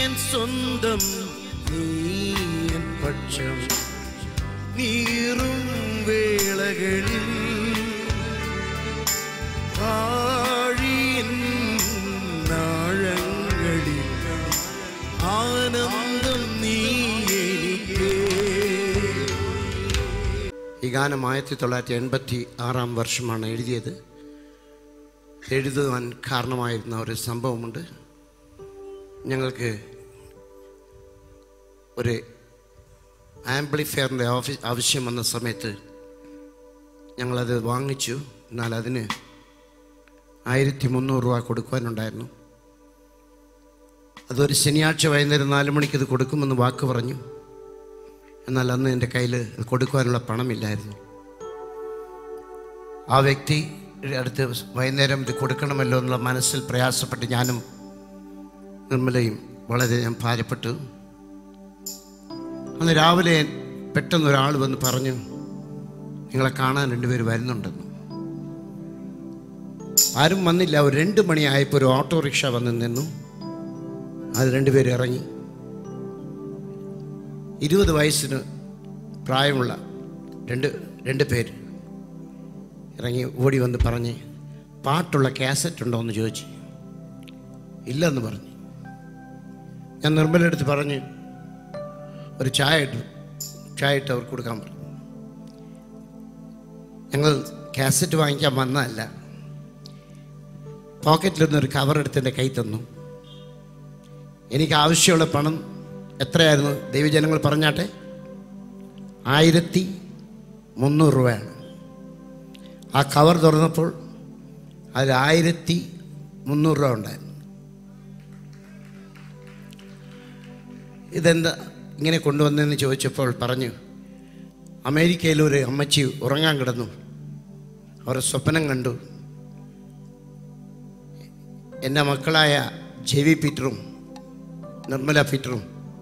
N സ്വന്തം നീ N പക്ഷം നീറും വേളകളിൽ ആഴിയിൻ നാഴങ്ങളിൽ ആനന്ദം നീ എനിക്ക് ഈ ഗാനം ആയിരത്തി തൊള്ളായിരത്തി എൺപത്തി ആറാം വർഷമാണ് എഴുതിയത് എഴുതുവാൻ കാരണമായിരുന്ന ഒരു സംഭവമുണ്ട് ഞങ്ങൾക്ക് ഒരു ആംപ്ലിഫയറിൻ്റെ ഓഫീസ് ആവശ്യം വന്ന സമയത്ത് ഞങ്ങളത് വാങ്ങിച്ചു എന്നാൽ അതിന് ആയിരത്തി മുന്നൂറ് രൂപ കൊടുക്കുവാനുണ്ടായിരുന്നു അതൊരു ശനിയാഴ്ച വൈകുന്നേരം നാല് മണിക്ക് ഇത് കൊടുക്കുമെന്ന് വാക്ക് പറഞ്ഞു എന്നാൽ അന്ന് എൻ്റെ കയ്യിൽ കൊടുക്കുവാനുള്ള പണമില്ലായിരുന്നു ആ വ്യക്തി അടുത്ത് വൈകുന്നേരം ഇത് കൊടുക്കണമല്ലോ എന്നുള്ള മനസ്സിൽ പ്രയാസപ്പെട്ട് ഞാനും നിർമ്മലയും വളരെ ഞാൻ ഭാരപ്പെട്ടു അന്ന് രാവിലെ പെട്ടെന്ന് ഒരാൾ വന്ന് പറഞ്ഞു നിങ്ങളെ കാണാൻ രണ്ടുപേർ വരുന്നുണ്ടെന്ന് ആരും വന്നില്ല ഒരു രണ്ട് മണിയായപ്പോൾ ഒരു ഓട്ടോറിക്ഷ വന്ന് നിന്നു അത് രണ്ടുപേരും ഇറങ്ങി ഇരുപത് വയസ്സിന് പ്രായമുള്ള രണ്ട് രണ്ട് പേര് ഇറങ്ങി ഓടി വന്ന് പറഞ്ഞ് പാട്ടുള്ള കാസറ്റ് ഉണ്ടോ എന്ന് ചോദിച്ചു ഇല്ലെന്ന് പറഞ്ഞു ഞാൻ നിർമ്മല എടുത്ത് പറഞ്ഞ് ഒരു ചായ ഇട്ടു ചായ ഇട്ട് അവർക്ക് കൊടുക്കാൻ പറഞ്ഞു ഞങ്ങൾ കാസറ്റ് വാങ്ങിക്കാൻ വന്നതല്ല പോക്കറ്റിൽ നിന്നൊരു കവർ എടുത്ത് എൻ്റെ കൈ തന്നു എനിക്ക് ആവശ്യമുള്ള പണം എത്രയായിരുന്നു ദൈവജനങ്ങൾ പറഞ്ഞാട്ടെ ആയിരത്തി മുന്നൂറ് രൂപയാണ് ആ കവർ തുറന്നപ്പോൾ അതിൽ ആയിരത്തി മുന്നൂറ് രൂപ ഉണ്ടായിരുന്നു ഇതെന്താ ഇങ്ങനെ കൊണ്ടുവന്നതെന്ന് ചോദിച്ചപ്പോൾ പറഞ്ഞു അമേരിക്കയിൽ ഒരു അമ്മച്ചി ഉറങ്ങാൻ കിടന്നു അവർ സ്വപ്നം കണ്ടു എൻ്റെ മക്കളായ ജെവി പീറ്ററും നിർമ്മല പീറ്ററും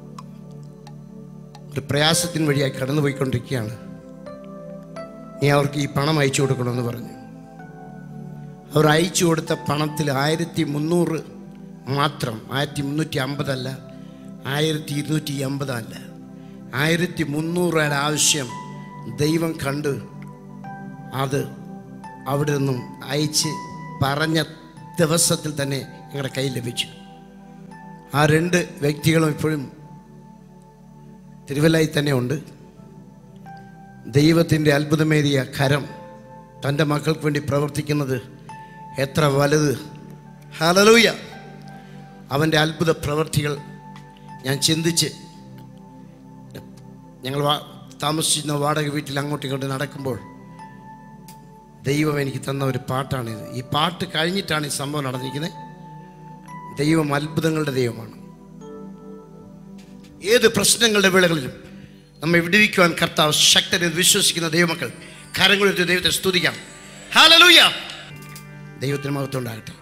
ഒരു പ്രയാസത്തിന് വഴിയായി കടന്നുപോയിക്കൊണ്ടിരിക്കുകയാണ് നീ അവർക്ക് ഈ പണം അയച്ചു കൊടുക്കണമെന്ന് പറഞ്ഞു അവർ അയച്ചു കൊടുത്ത പണത്തിൽ ആയിരത്തി മുന്നൂറ് മാത്രം ആയിരത്തി മുന്നൂറ്റി അമ്പതല്ല ആയിരത്തി ഇരുന്നൂറ്റി അമ്പതല്ല ആയിരത്തി മുന്നൂറ് രൂപയുടെ ആവശ്യം ദൈവം കണ്ട് അത് അവിടെ നിന്നും അയച്ച് പറഞ്ഞ ദിവസത്തിൽ തന്നെ ഞങ്ങളുടെ കയ്യിൽ ലഭിച്ചു ആ രണ്ട് വ്യക്തികളും ഇപ്പോഴും തിരുവല്ലയിൽ തന്നെ ഉണ്ട് ദൈവത്തിൻ്റെ അത്ഭുതമേറിയ കരം തൻ്റെ മക്കൾക്ക് വേണ്ടി പ്രവർത്തിക്കുന്നത് എത്ര വലുത് ഹലലൂയ അവൻ്റെ അത്ഭുത പ്രവർത്തികൾ ഞാൻ ചിന്തിച്ച് ഞങ്ങൾ വാ താമസിച്ചിരുന്ന വാടക വീട്ടിൽ അങ്ങോട്ടും ഇങ്ങോട്ടും നടക്കുമ്പോൾ ദൈവം എനിക്ക് തന്ന ഒരു പാട്ടാണിത് ഈ പാട്ട് കഴിഞ്ഞിട്ടാണ് ഈ സംഭവം നടന്നിരിക്കുന്നത് ദൈവം അത്ഭുതങ്ങളുടെ ദൈവമാണ് ഏത് പ്രശ്നങ്ങളുടെ വേളകളിലും നമ്മെ വിടുവിക്കുവാൻ കർത്താവ് ശക്തരെന്ന് വിശ്വസിക്കുന്ന ദൈവമക്കൾ കരങ്ങളെടുത്ത് ദൈവത്തെ സ്തുതിക്കാം ഹാലലൂയ ദൈവത്തിന് മഹത്വം ഉണ്ടാകട്ടെ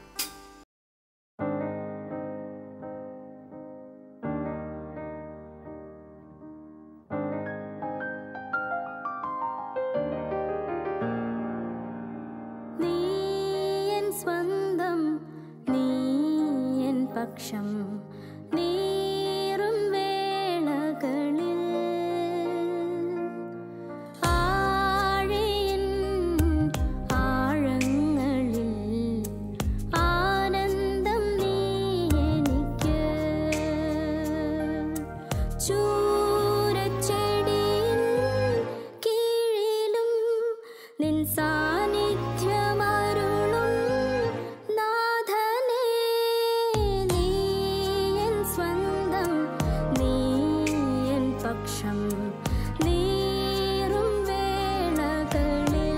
നീ എൻ സ്വന്തം നീ എൻ പക്ഷം നീറും വേളകളിൽ ആഴിയിൻ ആഴങ്ങളിൽ ആനന്ദം നീ എനിക്ക് ചൂരച്ചെടിയിൻ കീഴിലും നിൻ സാന്നിധ്യമരുളും നാഥനേ നീ എൻ സ്വന്തം നീ എൻ പക്ഷം നീറും വേളകളിൽ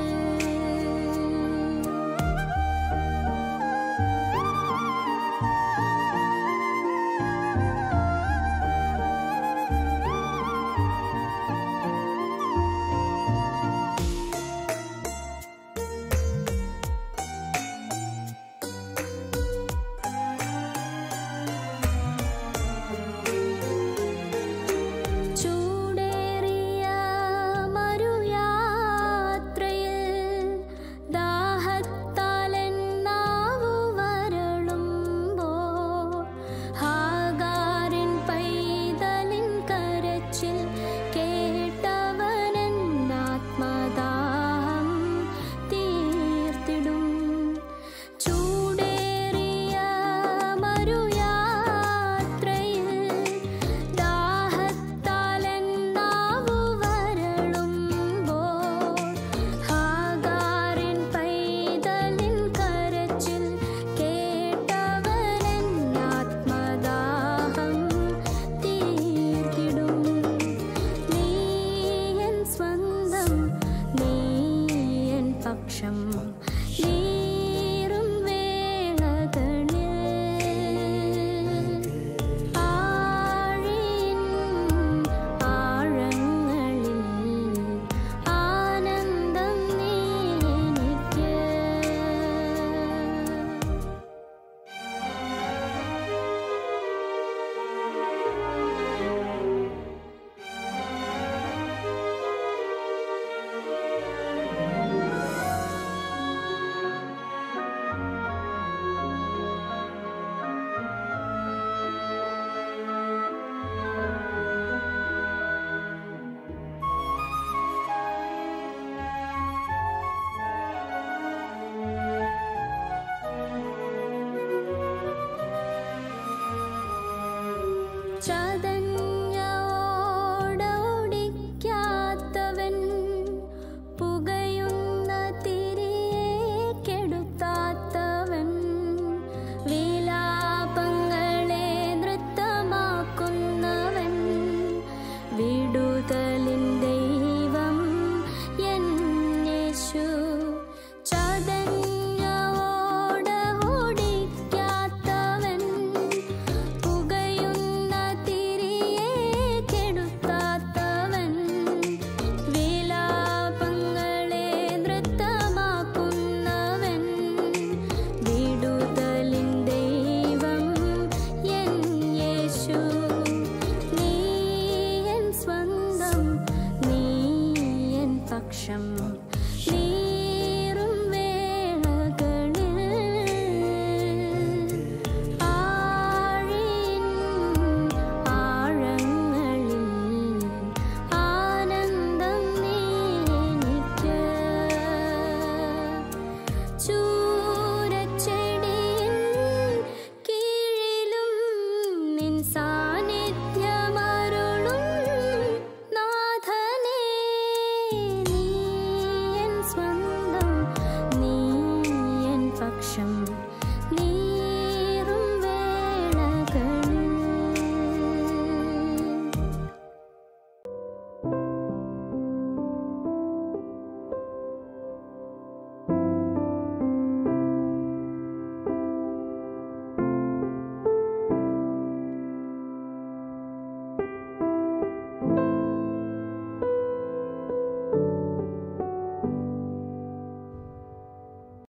നീ